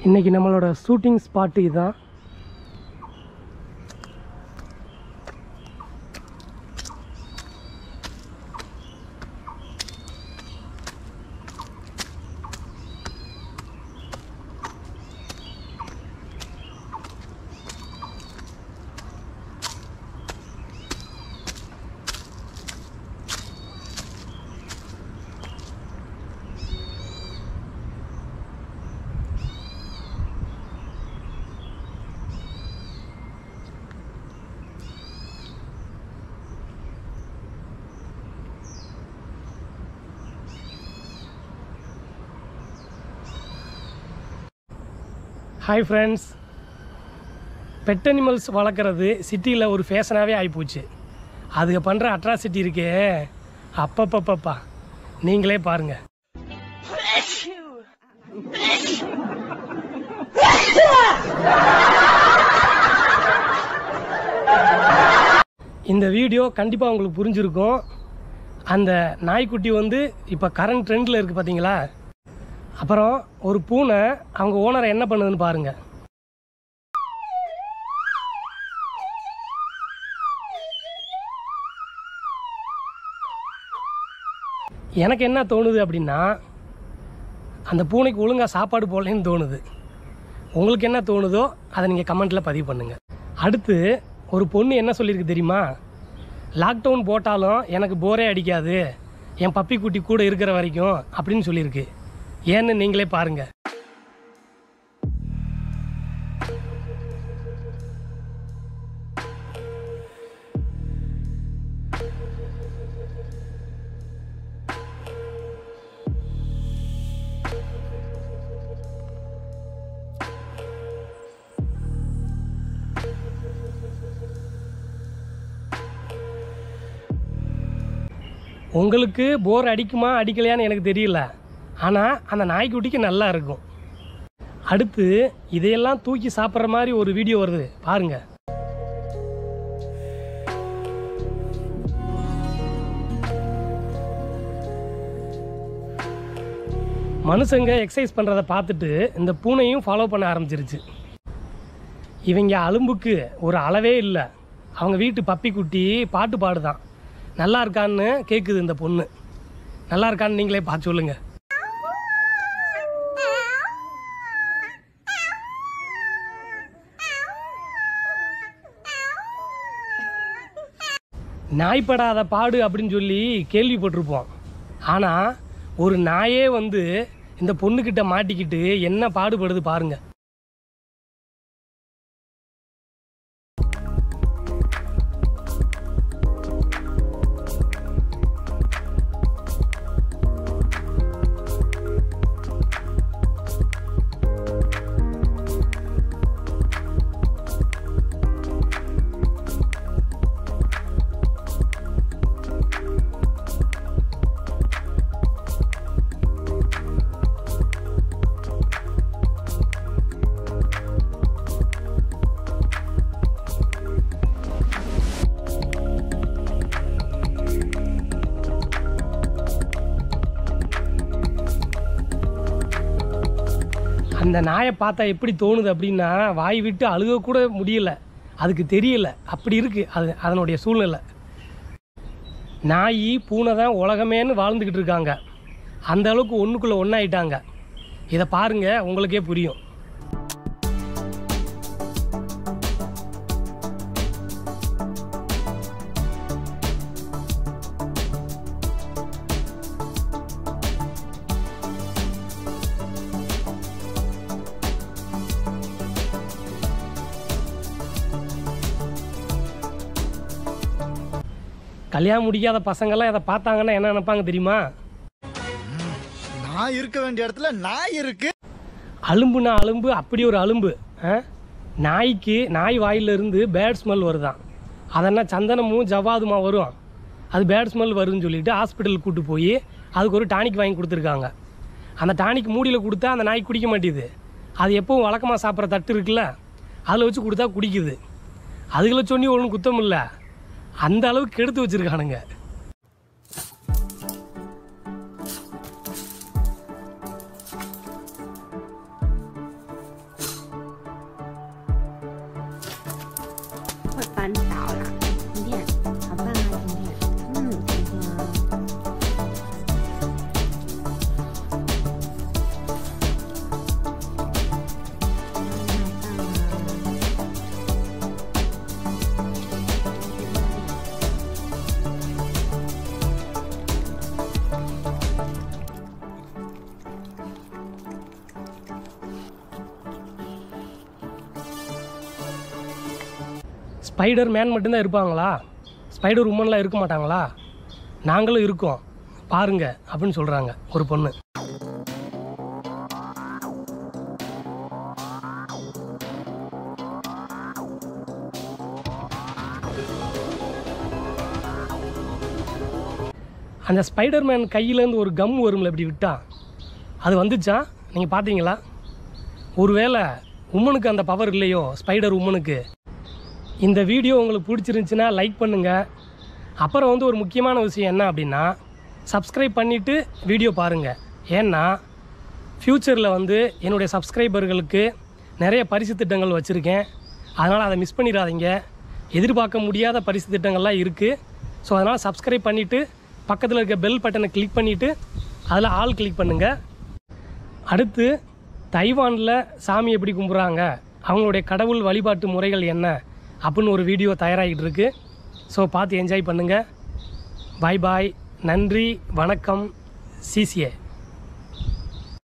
இன்றைக்கி நம்மளோட shooting spot இதுதான் ஹாய் ஃப்ரெண்ட்ஸ் பெட் அனிமல்ஸ் வளர்க்குறது சிட்டியில் ஒரு ஃபேஷனாகவே ஆகிப்போச்சு அதுக்கு பண்ணுற அட்ராசிட்டி இருக்கே அப்பப்பப்பப்பா நீங்களே பாருங்கள் இந்த வீடியோ கண்டிப்பாக உங்களுக்கு புரிஞ்சிருக்கும் அந்த நாய்க்குட்டி வந்து இப்போ கரண்ட் ட்ரெண்டில் இருக்குது பார்த்தீங்களா அப்புறம் ஒரு பூனை அவங்க ஓனரை என்ன பண்ணுதுன்னு பாருங்க எனக்கு என்ன தோணுது அப்படின்னா அந்த பூனைக்கு ஒழுங்காக சாப்பாடு போடலன்னு தோணுது உங்களுக்கு என்ன தோணுதோ அதை நீங்கள் கமெண்ட்டில் பதிவு பண்ணுங்கள் அடுத்து ஒரு பொண்ணு என்ன சொல்லியிருக்கு தெரியுமா லாக்டவுன் போட்டாலும் எனக்கு போரே அடிக்காது என் பப்பி குட்டி கூட இருக்கிற வரைக்கும் அப்படின்னு சொல்லியிருக்கு ஏன்னு நீங்களே பாருங்க உங்களுக்கு போர் அடிக்குமா அடிக்கலையான்னு எனக்கு தெரியல ஆனால் அந்த நாய்க்குட்டிக்கு நல்லா இருக்கும் அடுத்து இதையெல்லாம் தூக்கி சாப்பிட்ற மாதிரி ஒரு வீடியோ வருது பாருங்க மனுஷங்க எக்ஸசைஸ் பண்ணுறத பார்த்துட்டு இந்த பூனையும் ஃபாலோ பண்ண ஆரம்பிச்சிருச்சு இவங்க அலும்புக்கு ஒரு அளவே இல்லை அவங்க வீட்டு பப்பி குட்டி பாட்டு பாடுதான் நல்லா இருக்கான்னு கேட்குது இந்த பொண்ணு நல்லா இருக்கான்னு நீங்களே பார்த்து சொல்லுங்க நாய்ப்படாத பாடு அப்படின்னு சொல்லி கேள்விப்பட்டிருப்போம் ஆனால் ஒரு நாயே வந்து இந்த பொண்ணுக்கிட்ட மாட்டிக்கிட்டு என்ன பாடுபடுது பாருங்க அந்த நாயை பார்த்தா எப்படி தோணுது அப்படின்னா வாய் விட்டு அழுக கூட முடியல அதுக்கு தெரியல அப்படி இருக்கு அது அதனுடைய சூழ்நிலை நாய் பூனை தான் உலகமேன்னு வாழ்ந்துக்கிட்டு இருக்காங்க அந்த அளவுக்கு ஒன்றுக்குள்ளே ஒன்றாயிட்டாங்க இதை பாருங்க உங்களுக்கே புரியும் கல்யாணம் முடிக்காத பசங்கள்லாம் இதை பார்த்தாங்கன்னா என்ன நினைப்பாங்க தெரியுமா நான் இருக்க வேண்டிய இடத்துல நாய் இருக்கு அலும்புனா அலும்பு அப்படி ஒரு அலும்பு ஆ? நாய்க்கு நாய் வாயிலிருந்து பேட் ஸ்மெல் வருதான் அதென்ன சந்தனமும் ஜவ்வாதுமா வரும் அது பேட் ஸ்மெல் வரும்னு சொல்லிட்டு ஹாஸ்பிட்டலுக்கு கூட்டு போய் அதுக்கு ஒரு டானிக் வாங்கி கொடுத்துருக்காங்க அந்த டானிக் மூடியில் கொடுத்தா அந்த நாய் குடிக்க மாட்டேது அது எப்பவும் வழக்கமாக சாப்பிட்ற தட்டு இருக்குல்ல அதில் வச்சு கொடுத்தா குடிக்குது அதுகளை சொல்லி ஒன்றும் குத்தம் இல்லை அந்த அளவுக்கு கெடுத்து வச்சுருக்கானுங்க 很少啦。今天好棒啊！今天，嗯，今天。 ஸ்பைடர் மேன் மட்டும்தான் இருப்பாங்களா ஸ்பைடர் உமன்லாம் இருக்க மாட்டாங்களா நாங்களும் இருக்கோம் பாருங்க அப்படின்னு சொல்கிறாங்க ஒரு பொண்ணு அந்த ஸ்பைடர் மேன் கையிலேருந்து ஒரு கம் வரும்ல இப்படி விட்டா அது வந்துச்சா நீங்கள் பார்த்தீங்களா ஒருவேளை உமனுக்கு அந்த பவர் இல்லையோ ஸ்பைடர் உமனுக்கு இந்த வீடியோ உங்களுக்கு பிடிச்சிருந்துச்சுன்னா லைக் பண்ணுங்கள் அப்புறம் வந்து ஒரு முக்கியமான விஷயம் என்ன அப்படின்னா சப்ஸ்கிரைப் பண்ணிவிட்டு வீடியோ பாருங்கள் ஏன்னா ஃப்யூச்சரில் வந்து என்னுடைய சப்ஸ்கிரைபர்களுக்கு நிறைய பரிசு திட்டங்கள் வச்சுருக்கேன் அதனால் அதை மிஸ் பண்ணிடாதீங்க எதிர்பார்க்க முடியாத பரிசு திட்டங்கள்லாம் இருக்குது ஸோ அதனால் சப்ஸ்கிரைப் பண்ணிவிட்டு பக்கத்தில் இருக்க பெல் பட்டனை கிளிக் பண்ணிவிட்டு அதில் ஆல் கிளிக் பண்ணுங்கள் அடுத்து தைவானில் சாமி எப்படி கும்பிட்றாங்க அவங்களுடைய கடவுள் வழிபாட்டு முறைகள் என்ன அப்படின்னு ஒரு வீடியோ தயாராகிட்டு இருக்கு ஸோ பார்த்து என்ஜாய் பண்ணுங்கள் பாய் பாய் நன்றி வணக்கம் சிசிஏ